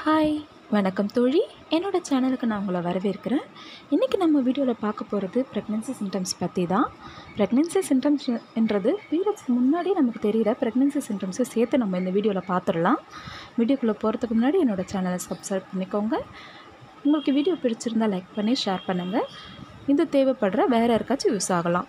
hi வணக்கம் தோழி என்னோட சேனலுக்கு நான் உங்களை வரவேற்கிறேன் இன்றைக்கி நம்ம வீடியோவில் பார்க்க போகிறது ப்ரெக்னென்சி சிம்டம்ஸ் பற்றி தான் ப்ரெக்னென்சி சிம்டம்ஸ் என்றது பீரியட்ஸ்க்கு முன்னாடி நமக்கு தெரிகிற ப்ரெக்னென்சி சிம்டம்ஸை சேர்த்து நம்ம இந்த வீடியோவில் பார்த்துடலாம் வீடியோக்குள்ளே போகிறதுக்கு முன்னாடி என்னோட சேனலை சப்ஸ்கிரைப் பண்ணிக்கோங்க உங்களுக்கு வீடியோ பிடிச்சிருந்தா லைக் பண்ணி ஷேர் பண்ணுங்கள் இது தேவைப்படுற வேறு யாருக்காச்சும் யூஸ் ஆகலாம்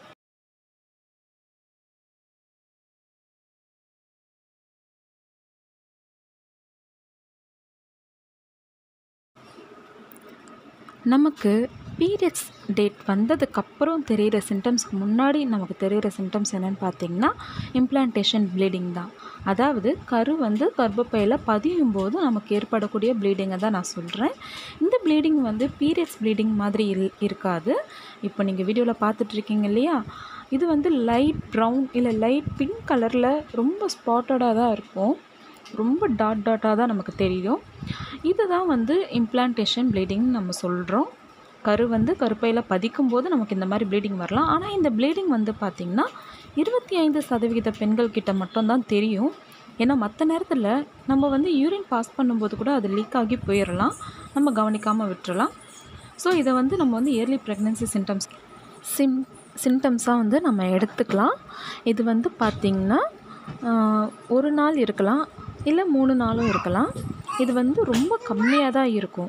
நமக்கு பீரியட்ஸ் டேட் வந்ததுக்கப்புறம் தெரிகிற சிம்டம்ஸ்க்கு முன்னாடி நமக்கு தெரிகிற சிம்டம்ஸ் என்னென்னு பார்த்தீங்கன்னா இம்ப்ளான்டேஷன் ப்ளீடிங் தான் அதாவது கரு வந்து கர்ப்பப்பையில் பதியும் போது நமக்கு ஏற்படக்கூடிய ப்ளீடிங்கை தான் நான் சொல்கிறேன் இந்த ப்ளீடிங் வந்து பீரியட்ஸ் ப்ளீடிங் மாதிரி இல் இருக்காது இப்போ நீங்கள் வீடியோவில் பார்த்துட்ருக்கீங்க இல்லையா இது வந்து லைட் ப்ரௌன் இல்லை லைட் பிங்க் கலரில் ரொம்ப ஸ்பாட்டடாக தான் இருக்கும் ரொம்ப டாட் டாட்டாக தான் நமக்கு தெரியும் இதுதான் வந்து இம்ப்ளான்டேஷன் ப்ளீடிங்னு நம்ம சொல்கிறோம் கரு வந்து கருப்பையில் பதிக்கும் போது நமக்கு இந்த மாதிரி ப்ளீடிங் வரலாம் ஆனால் இந்த ப்ளீடிங் வந்து பார்த்திங்கன்னா இருபத்தி ஐந்து சதவிகித பெண்கள் கிட்ட மட்டும்தான் தெரியும் ஏன்னா மற்ற நேரத்தில் நம்ம வந்து யூரின் பாஸ் பண்ணும்போது கூட அது லீக் ஆகி போயிடலாம் நம்ம கவனிக்காமல் விட்டுறலாம் ஸோ இதை வந்து நம்ம வந்து இயர்லி ப்ரெக்னென்சி சிம்டம்ஸ் சிம் சிம்டம்ஸாக வந்து நம்ம எடுத்துக்கலாம் இது வந்து பார்த்திங்கன்னா ஒரு நாள் இருக்கலாம் இல்லை மூணு நாளும் இருக்கலாம் இது வந்து ரொம்ப கம்மியாக தான் இருக்கும்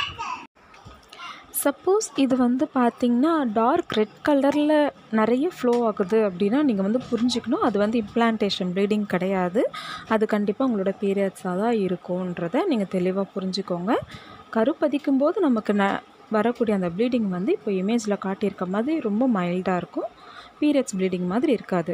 சப்போஸ் இது வந்து பார்த்திங்கன்னா டார்க் ரெட் கலரில் நிறைய ஃப்ளோ ஆகுது அப்படின்னா நீங்கள் வந்து புரிஞ்சுக்கணும் அது வந்து இம்ப்ளான்டேஷன் ப்ளீடிங் கிடையாது அது கண்டிப்பாக உங்களோட பீரியட்ஸாக தான் இருக்கும்ன்றத நீங்கள் தெளிவாக புரிஞ்சுக்கோங்க கருப்பதிக்கும் போது நமக்கு ந வரக்கூடிய அந்த ப்ளீடிங் வந்து இப்போ இமேஜில் காட்டியிருக்க மாதிரி ரொம்ப மைல்டாக இருக்கும் பீரியட்ஸ் ப்ளீடிங் மாதிரி இருக்காது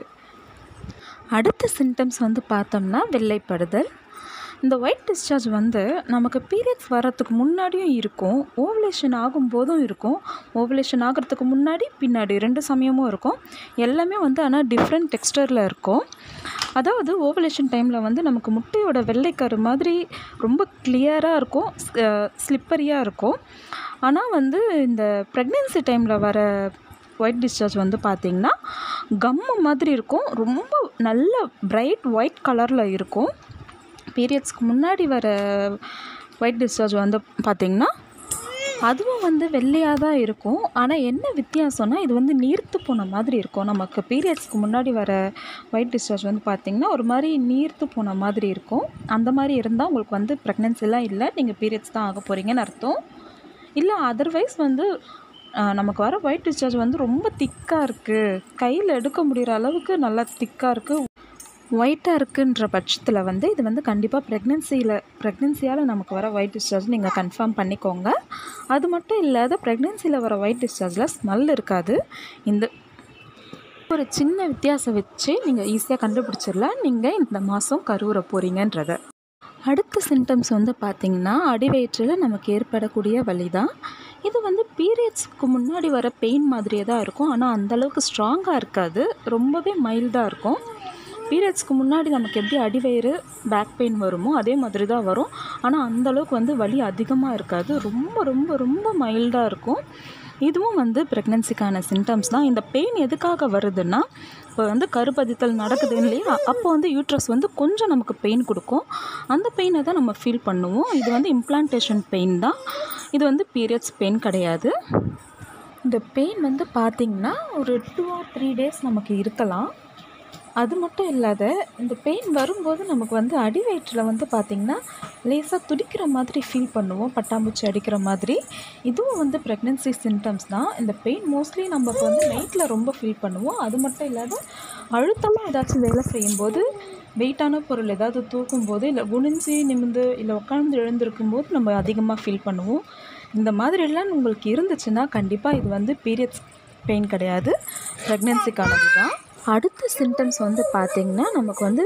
அடுத்த சிம்டம்ஸ் வந்து பார்த்தோம்னா வெள்ளைப்படுதல் இந்த ஒயிட் டிஸ்சார்ஜ் வந்து நமக்கு பீரியட்ஸ் வர்றதுக்கு முன்னாடியும் இருக்கும் ஓவலேஷன் ஆகும்போதும் இருக்கும் ஓவலேஷன் ஆகிறதுக்கு முன்னாடி பின்னாடி ரெண்டு சமயமும் இருக்கும் எல்லாமே வந்து ஆனால் டிஃப்ரெண்ட் டெக்ஸ்டரில் இருக்கும் அதாவது ஓவலேஷன் டைமில் வந்து நமக்கு முட்டையோட வெள்ளைக்கரு மாதிரி ரொம்ப கிளியராக இருக்கும் ஸ்லிப்பரியாக இருக்கும் ஆனால் வந்து இந்த ப்ரெக்னென்சி டைமில் வர ஒயிட் டிஸ்சார்ஜ் வந்து பார்த்திங்கன்னா கம்மு மாதிரி இருக்கும் ரொம்ப நல்ல பிரைட் ஒயிட் கலரில் இருக்கும் பீரியட்ஸ்க்கு முன்னாடி வர ஒயிட் டிஸ்சார்ஜ் வந்து பார்த்திங்கன்னா அதுவும் வந்து வெள்ளையாக தான் இருக்கும் ஆனால் என்ன வித்தியாசம்னா இது வந்து நீர்த்து போன மாதிரி இருக்கும் நமக்கு பீரியட்ஸ்க்கு முன்னாடி வர ஒயிட் டிஸ்சார்ஜ் வந்து பார்த்திங்கன்னா ஒரு மாதிரி நீர்த்து போன மாதிரி இருக்கும் அந்த மாதிரி இருந்தால் உங்களுக்கு வந்து ப்ரெக்னென்சிலாம் இல்லை நீங்கள் பீரியட்ஸ் தான் ஆக போகிறீங்கன்னு அர்த்தம் இல்லை அதர்வைஸ் வந்து நமக்கு வர ஒயிட் டிஸ்சார்ஜ் வந்து ரொம்ப திக்காக இருக்குது கையில் எடுக்க முடிகிற அளவுக்கு நல்லா திக்காக இருக்குது ஒயிட்டாக இருக்குன்ற பட்சத்தில் வந்து இது வந்து கண்டிப்பாக ப்ரெக்னென்சியில் ப்ரெக்னென்சியால் நமக்கு வர ஒயிட் டிஸ்சார்ஜ் நீங்கள் கன்ஃபார்ம் பண்ணிக்கோங்க அது மட்டும் இல்லாத ப்ரெக்னென்சியில் வர ஒயிட் டிஸ்சார்ஜில் ஸ்மெல் இருக்காது இந்த ஒரு சின்ன வித்தியாசம் வச்சு நீங்கள் ஈஸியாக கண்டுபிடிச்சிடலாம் நீங்கள் இந்த மாதம் கருவுற போகிறீங்கன்றத அடுத்த சிம்டம்ஸ் வந்து பார்த்திங்கன்னா அடிவயிற்றில் நமக்கு ஏற்படக்கூடிய வலி தான் இது வந்து பீரியட்ஸ்க்கு முன்னாடி வர பெயின் மாதிரியே தான் இருக்கும் ஆனால் அந்தளவுக்கு ஸ்ட்ராங்காக இருக்காது ரொம்பவே மைல்டாக இருக்கும் பீரியட்ஸ்க்கு முன்னாடி நமக்கு எப்படி அடிவயிறு பேக் பெயின் வருமோ அதே மாதிரி தான் வரும் ஆனால் அந்தளவுக்கு வந்து வலி அதிகமாக இருக்காது ரொம்ப ரொம்ப ரொம்ப மைல்டாக இருக்கும் இதுவும் வந்து ப்ரெக்னென்சிக்கான சிம்டம்ஸ் தான் இந்த பெயின் எதுக்காக வருதுன்னா இப்போ வந்து கருப்பதித்தல் நடக்குது இல்லையா அப்போ வந்து யூட்ரஸ் வந்து கொஞ்சம் நமக்கு பெயின் கொடுக்கும் அந்த பெயினை தான் நம்ம ஃபீல் பண்ணுவோம் இது வந்து இம்ப்ளான்டேஷன் பெயின் தான் இது வந்து பீரியட்ஸ் பெயின் கிடையாது இந்த பெயின் வந்து பார்த்திங்கன்னா ஒரு டூ ஆர் த்ரீ டேஸ் நமக்கு இருக்கலாம் அது மட்டும் இல்லாத இந்த பெயின் வரும்போது நமக்கு வந்து அடி வயிற்றில் வந்து பார்த்திங்கன்னா லேசாக துடிக்கிற மாதிரி ஃபீல் பண்ணுவோம் பட்டாம்பூச்சி அடிக்கிற மாதிரி இதுவும் வந்து ப்ரெக்னென்சி சிம்டம்ஸ் தான் இந்த பெயின் மோஸ்ட்லி நமக்கு வந்து நைட்டில் ரொம்ப ஃபீல் பண்ணுவோம் அது மட்டும் இல்லாத அழுத்தமாக ஏதாச்சும் வேலை செய்யும்போது வெயிட்டான பொருள் ஏதாவது தூக்கும்போது இல்லை குனிஞ்சு நிமிந்து இல்லை உட்காந்து எழுந்திருக்கும் போது நம்ம அதிகமாக ஃபீல் பண்ணுவோம் இந்த மாதிரிலாம் உங்களுக்கு இருந்துச்சுன்னா கண்டிப்பாக இது வந்து பீரியட்ஸ் பெயின் கிடையாது ப்ரெக்னென்சிக்கானது தான் அடுத்த சிம்டம்ஸ் வந்து பார்த்திங்கன்னா நமக்கு வந்து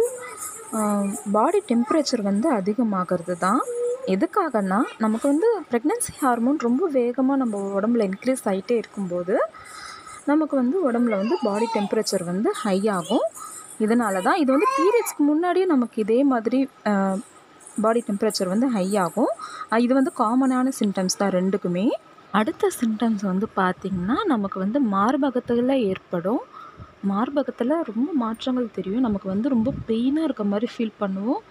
பாடி டெம்பரேச்சர் வந்து அதிகமாகிறது தான் எதுக்காகனா நமக்கு வந்து ப்ரெக்னென்சி ஹார்மோன் ரொம்ப வேகமாக நம்ம உடம்புல இன்க்ரீஸ் ஆகிட்டே இருக்கும்போது நமக்கு வந்து உடம்புல வந்து பாடி டெம்பரேச்சர் வந்து ஹை ஆகும் இதனால தான் இது வந்து பீரியட்ஸ்க்கு முன்னாடியே நமக்கு இதே மாதிரி பாடி டெம்பரேச்சர் வந்து ஹை ஆகும் இது வந்து காமனான சிம்டம்ஸ் தான் ரெண்டுக்குமே அடுத்த சிம்டம்ஸ் வந்து பார்த்திங்கன்னா நமக்கு வந்து மார்பகத்தில் ஏற்படும் மார்பகத்தில் ரொம்ப மாற்றங்கள் தெரியும் நமக்கு வந்து ரொம்ப பெயினாக இருக்க மாதிரி ஃபீல் பண்ணுவோம்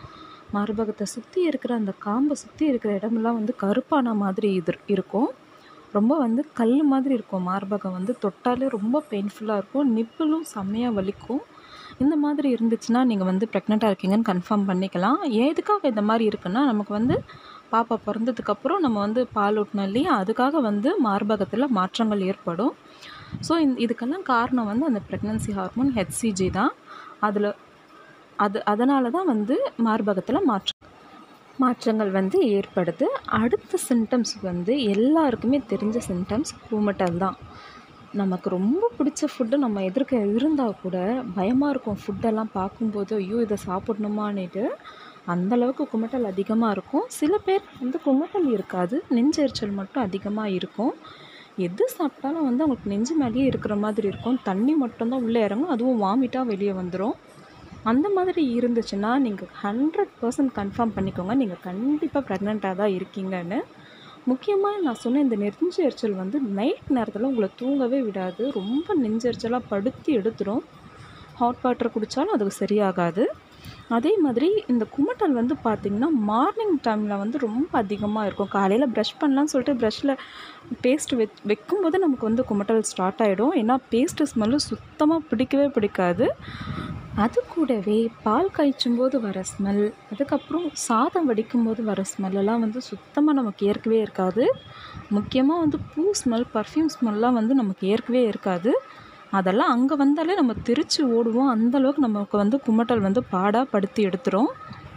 மார்பகத்தை சுற்றி இருக்கிற அந்த காம்பை சுற்றி இருக்கிற இடமெல்லாம் வந்து கருப்பான மாதிரி இது இருக்கும் ரொம்ப வந்து கல் மாதிரி இருக்கும் மார்பகம் வந்து தொட்டாலே ரொம்ப பெயின்ஃபுல்லாக இருக்கும் நிப்பிளும் செம்மையாக வலிக்கும் இந்த மாதிரி இருந்துச்சுன்னா நீங்கள் வந்து ப்ரெக்னெண்ட்டாக இருக்கீங்கன்னு கன்ஃபார்ம் பண்ணிக்கலாம் எதுக்காக இந்த மாதிரி இருக்குன்னா நமக்கு வந்து பாப்பா பிறந்ததுக்கப்புறம் நம்ம வந்து பால் ஊட்டினோம் இல்லையா அதுக்காக வந்து மார்பகத்தில் மாற்றங்கள் ஏற்படும் ஸோ இந் இதுக்கெல்லாம் காரணம் வந்து அந்த ப்ரெக்னன்சி ஹார்மோன் ஹெச்சிஜி தான் அதில் அது அதனால தான் வந்து மார்பகத்தில் மாற்றம் மாற்றங்கள் வந்து ஏற்படுது அடுத்த சிம்டம்ஸ் வந்து எல்லாருக்குமே தெரிஞ்ச சிம்டம்ஸ் குமட்டல் தான் நமக்கு ரொம்ப பிடிச்ச ஃபுட்டு நம்ம எதிர்க்க இருந்தால் கூட பயமாக இருக்கும் ஃபுட்டெல்லாம் பார்க்கும்போது ஐயோ இதை சாப்பிடணுமான்னுட்டு அந்தளவுக்கு குமட்டல் அதிகமாக இருக்கும் சில பேர் வந்து குமட்டல் இருக்காது நெஞ்செரிச்சல் மட்டும் அதிகமாக இருக்கும் எது சாப்பிட்டாலும் வந்து அவங்களுக்கு நெஞ்சு மேலேயே இருக்கிற மாதிரி இருக்கும் தண்ணி மட்டும்தான் உள்ளே இறங்கும் அதுவும் வாமிட்டாக வெளியே வந்துடும் அந்த மாதிரி இருந்துச்சுன்னா நீங்கள் ஹண்ட்ரட் பர்சன்ட் கன்ஃபார்ம் பண்ணிக்கோங்க நீங்கள் கண்டிப்பாக ப்ரெக்னெண்ட்டாக தான் இருக்கீங்கன்னு முக்கியமாக நான் சொன்ன இந்த நெஞ்சு எரிச்சல் வந்து நைட் நேரத்தில் உங்களை தூங்கவே விடாது ரொம்ப நெஞ்செரிச்சலாக படுத்தி எடுத்துரும் ஹாட் வாட்டர் குடித்தாலும் அதுக்கு சரியாகாது அதே மாதிரி இந்த குமட்டல் வந்து பார்த்திங்கன்னா மார்னிங் டைமில் வந்து ரொம்ப அதிகமாக இருக்கும் காலையில் ப்ரஷ் பண்ணலான்னு சொல்லிட்டு ப்ரஷ்ஷில் பேஸ்ட் வெச் வைக்கும்போது நமக்கு வந்து குமட்டல் ஸ்டார்ட் ஆகிடும் ஏன்னா பேஸ்ட்டு ஸ்மெல்லு சுத்தமாக பிடிக்கவே பிடிக்காது அது கூடவே பால் காய்ச்சும் போது வர ஸ்மெல் அதுக்கப்புறம் சாதம் வடிக்கும் போது வர ஸ்மெல்லெல்லாம் வந்து சுத்தமாக நமக்கு ஏற்கவே இருக்காது முக்கியமாக வந்து பூ ஸ்மெல் பர்ஃப்யூம் ஸ்மெல்லாம் வந்து நமக்கு ஏற்கவே இருக்காது அதெல்லாம் அங்கே வந்தாலே நம்ம திருச்சி ஓடுவோம் அந்தளவுக்கு நமக்கு வந்து குமட்டல் வந்து பாடாக படுத்தி எடுத்துரும்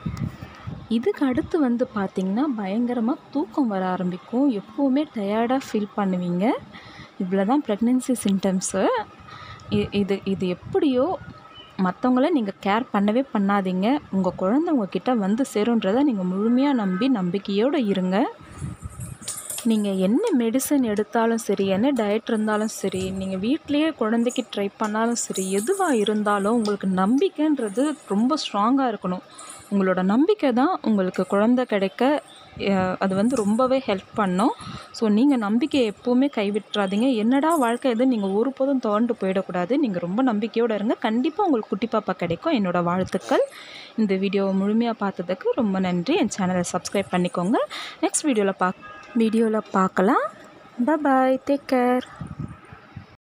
இதுக்கு அடுத்து வந்து பார்த்திங்கன்னா பயங்கரமாக தூக்கம் வர ஆரம்பிக்கும் எப்போவுமே டயர்டாக ஃபீல் பண்ணுவீங்க இவ்வளோ தான் ப்ரெக்னென்சி சிம்டம்ஸு இது இது எப்படியோ மற்றவங்கள நீங்கள் கேர் பண்ணவே பண்ணாதீங்க உங்கள் குழந்த உங்ககிட்ட வந்து சேருன்றதை நீங்கள் முழுமையாக நம்பி நம்பிக்கையோடு இருங்க நீங்கள் என்ன மெடிசன் எடுத்தாலும் சரி என்ன டயட் இருந்தாலும் சரி நீங்கள் வீட்டிலையே குழந்தைக்கு ட்ரை பண்ணாலும் சரி எதுவாக இருந்தாலும் உங்களுக்கு நம்பிக்கைன்றது ரொம்ப ஸ்ட்ராங்காக இருக்கணும் உங்களோட நம்பிக்கை தான் உங்களுக்கு குழந்த கிடைக்க அது வந்து ரொம்பவே ஹெல்ப் பண்ணும் ஸோ நீங்கள் நம்பிக்கையை எப்போவுமே கைவிட்டுறாதீங்க என்னடா வாழ்க்கை எது நீங்கள் ஒருபோதும் தோண்டு போயிடக்கூடாது நீங்கள் ரொம்ப நம்பிக்கையோடு இருங்க கண்டிப்பாக உங்களுக்கு குட்டி பாப்பா கிடைக்கும் என்னோடய வாழ்த்துக்கள் இந்த வீடியோவை முழுமையாக பார்த்ததுக்கு ரொம்ப நன்றி என் சேனலை சப்ஸ்கிரைப் பண்ணிக்கோங்க நெக்ஸ்ட் வீடியோவில் பார்க்க வீடியோவில் பார்க்கலாம் பாய் டேக் கேர்